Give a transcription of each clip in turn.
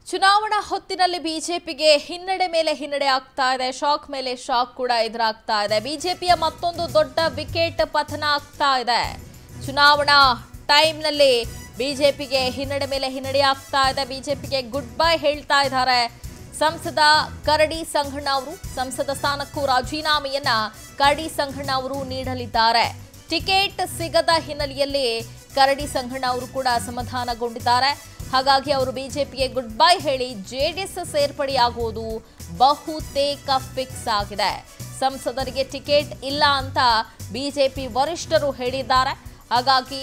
ಚುನಾವಣಾ ಹೊತ್ತಿನಲ್ಲಿ ಬಿಜೆಪಿಗೆ ಹಿನ್ನಡೆ ಮೇಲೆ ಹಿನ್ನಡೆ ಆಗ್ತಾ ಇದೆ ಶಾಕ್ ಮೇಲೆ ಶಾಕ್ ಕೂಡ ಎದುರಾಗ್ತಾ ಇದೆ ಬಿಜೆಪಿಯ ಮತ್ತೊಂದು ದೊಡ್ಡ ವಿಕೆಟ್ ಪತನ ಆಗ್ತಾ ಇದೆ ಚುನಾವಣಾ ಟೈಮ್ನಲ್ಲಿ ಬಿಜೆಪಿಗೆ ಹಿನ್ನಡೆ ಮೇಲೆ ಹಿನ್ನಡೆ ಆಗ್ತಾ ಇದೆ ಬಿಜೆಪಿಗೆ ಗುಡ್ ಬೈ ಹೇಳ್ತಾ ಇದ್ದಾರೆ ಸಂಸದ ಕರಡಿ ಸಂಘಣ್ಣ ಅವರು ಸಂಸದ ಸ್ಥಾನಕ್ಕೂ ರಾಜೀನಾಮೆಯನ್ನ ಕರಡಿ ಸಂಘಣ್ಣ ಅವರು ನೀಡಲಿದ್ದಾರೆ ಟಿಕೆಟ್ ಸಿಗದ ಹಿನ್ನೆಲೆಯಲ್ಲಿ ಕರಡಿ ಸಂಘಣ್ಣ ಅವರು ಕೂಡ ಅಸಮಾಧಾನಗೊಂಡಿದ್ದಾರೆ ಹಾಗಾಗಿ ಅವರು ಬಿಜೆಪಿಗೆ ಗುಡ್ ಬೈ ಹೇಳಿ ಜೆಡಿಎಸ್ ಸೇರ್ಪಡೆಯಾಗುವುದು ಬಹುತೇಕ ಫಿಕ್ಸ್ ಆಗಿದೆ ಸಂಸದರಿಗೆ ಟಿಕೆಟ್ ಇಲ್ಲ ಅಂತ ಬಿಜೆಪಿ ವರಿಷ್ಠರು ಹೇಳಿದ್ದಾರೆ ಹಾಗಾಗಿ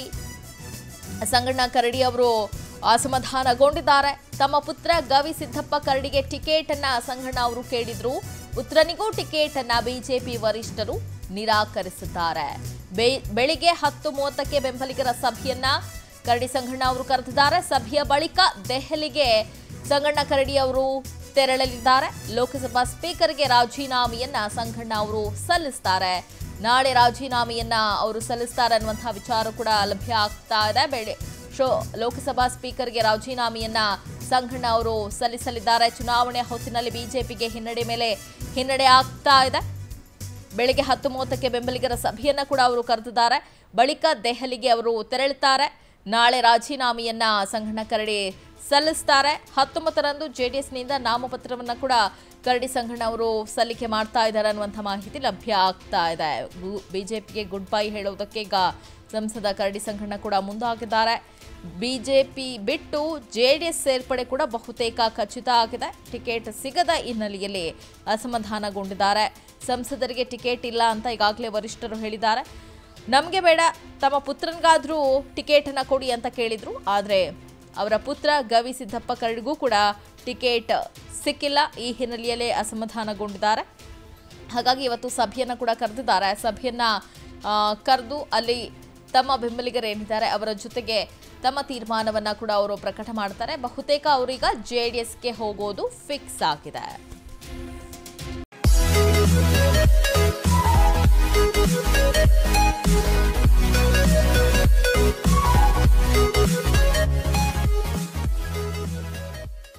ಸಂಗಣ್ಣ ಕರಡಿ ಅವರು ಅಸಮಾಧಾನಗೊಂಡಿದ್ದಾರೆ ತಮ್ಮ ಪುತ್ರ ಗವಿ ಸಿದ್ದಪ್ಪ ಕರಡಿಗೆ ಟಿಕೆಟ್ ಅನ್ನ ಸಂಗಣ್ಣ ಅವರು ಕೇಳಿದ್ರು ಪುತ್ರನಿಗೂ ಟಿಕೆಟ್ ಅನ್ನ ಬಿಜೆಪಿ ವರಿಷ್ಠರು ನಿರಾಕರಿಸಿದ್ದಾರೆ ಬೆ- ಬೆಳಿಗ್ಗೆ ಹತ್ತು ಮೂವತ್ತಕ್ಕೆ ಬೆಂಬಲಿಗರ ಸಭೆಯನ್ನ ಕರಡಿ ಸಂಗಣ್ಣ ಅವರು ಕರೆದಿದ್ದಾರೆ ಸಭೆಯ ಬಳಿಕ ದೆಹಲಿಗೆ ಸಂಗಣ್ಣ ಕರಡಿ ಅವರು ತೆರಳಲಿದ್ದಾರೆ ಲೋಕಸಭಾ ಸ್ಪೀಕರ್ಗೆ ರಾಜೀನಾಮೆಯನ್ನ ಸಂಗಣ್ಣ ಅವರು ಸಲ್ಲಿಸ್ತಾರೆ ನಾಳೆ ರಾಜೀನಾಮೆಯನ್ನ ಅವರು ಸಲ್ಲಿಸ್ತಾರೆ ಅನ್ನುವಂತಹ ವಿಚಾರ ಕೂಡ ಲಭ್ಯ ಆಗ್ತಾ ಇದೆ ಬೆಳೆ ಶೋ ಲೋಕಸಭಾ ಸ್ಪೀಕರ್ಗೆ ರಾಜೀನಾಮೆಯನ್ನ ಸಂಗಣ್ಣ ಅವರು ಸಲ್ಲಿಸಲಿದ್ದಾರೆ ಚುನಾವಣೆ ಹೊತ್ತಿನಲ್ಲಿ ಬಿಜೆಪಿಗೆ ಹಿನ್ನಡೆ ಮೇಲೆ ಹಿನ್ನಡೆ ಆಗ್ತಾ ಇದೆ ಬೆಳಿಗ್ಗೆ ಹತ್ತು ಮೂವತ್ತಕ್ಕೆ ಬೆಂಬಲಿಗರ ಸಭೆಯನ್ನ ಕೂಡ ಅವರು ಕರೆದಿದ್ದಾರೆ ಬಳಿಕ ದೆಹಲಿಗೆ ಅವರು ತೆರಳುತ್ತಾರೆ ನಾಳೆ ರಾಜೀನಾಮೆಯನ್ನ ಸಂಗಣ್ಣ ಕರಡಿ ಸಲ್ಲಿಸ್ತಾರೆ ಹತ್ತೊಂಬತ್ತರಂದು ಜೆಡಿಎಸ್ನಿಂದ ನಾಮಪತ್ರವನ್ನ ಕೂಡ ಕರಡಿ ಸಂಗಣ್ಣ ಅವರು ಸಲ್ಲಿಕೆ ಮಾಡ್ತಾ ಇದ್ದಾರೆ ಅನ್ನುವಂಥ ಮಾಹಿತಿ ಲಭ್ಯ ಆಗ್ತಾ ಇದೆ ಬಿಜೆಪಿಗೆ ಗುಡ್ ಬೈ ಹೇಳುವುದಕ್ಕೆ ಈಗ ಸಂಸದ ಕರಡಿ ಸಂಗಣ್ಣ ಕೂಡ ಮುಂದಾಗಿದ್ದಾರೆ ಬಿಜೆಪಿ ಬಿಟ್ಟು ಜೆಡಿಎಸ್ ಸೇರ್ಪಡೆ ಕೂಡ ಬಹುತೇಕ ಖಚಿತ ಆಗಿದೆ ಟಿಕೆಟ್ ಸಿಗದ ಹಿನ್ನೆಲೆಯಲ್ಲಿ ಅಸಮಾಧಾನಗೊಂಡಿದ್ದಾರೆ ಸಂಸದರಿಗೆ ಟಿಕೆಟ್ ಇಲ್ಲ ಅಂತ ಈಗಾಗಲೇ ವರಿಷ್ಠರು ಹೇಳಿದ್ದಾರೆ ನಮಗೆ ಬೇಡ ತಮ್ಮ ಪುತ್ರನಿಗಾದರೂ ಟಿಕೆಟನ್ನು ಕೊಡಿ ಅಂತ ಕೇಳಿದ್ರು ಆದರೆ ಅವರ ಪುತ್ರ ಗವಿ ಸಿದ್ದಪ್ಪ ಕರಡಿಗೂ ಕೂಡ ಟಿಕೆಟ್ ಸಿಕ್ಕಿಲ್ಲ ಈ ಹಿನ್ನೆಲೆಯಲ್ಲೇ ಅಸಮಾಧಾನಗೊಂಡಿದ್ದಾರೆ ಹಾಗಾಗಿ ಇವತ್ತು ಸಭೆಯನ್ನು ಕೂಡ ಕರೆದಿದ್ದಾರೆ ಸಭೆಯನ್ನ ಕರೆದು ಅಲ್ಲಿ ತಮ್ಮ ಬೆಂಬಲಿಗರು ಏನಿದ್ದಾರೆ ಅವರ ಜೊತೆಗೆ ತಮ್ಮ ತೀರ್ಮಾನವನ್ನ ಕೂಡ ಅವರು ಪ್ರಕಟ ಮಾಡ್ತಾರೆ ಬಹುತೇಕ ಅವರೀಗ ಜೆ ಡಿ ಎಸ್ಗೆ ಹೋಗೋದು ಫಿಕ್ಸ್ ಆಗಿದೆ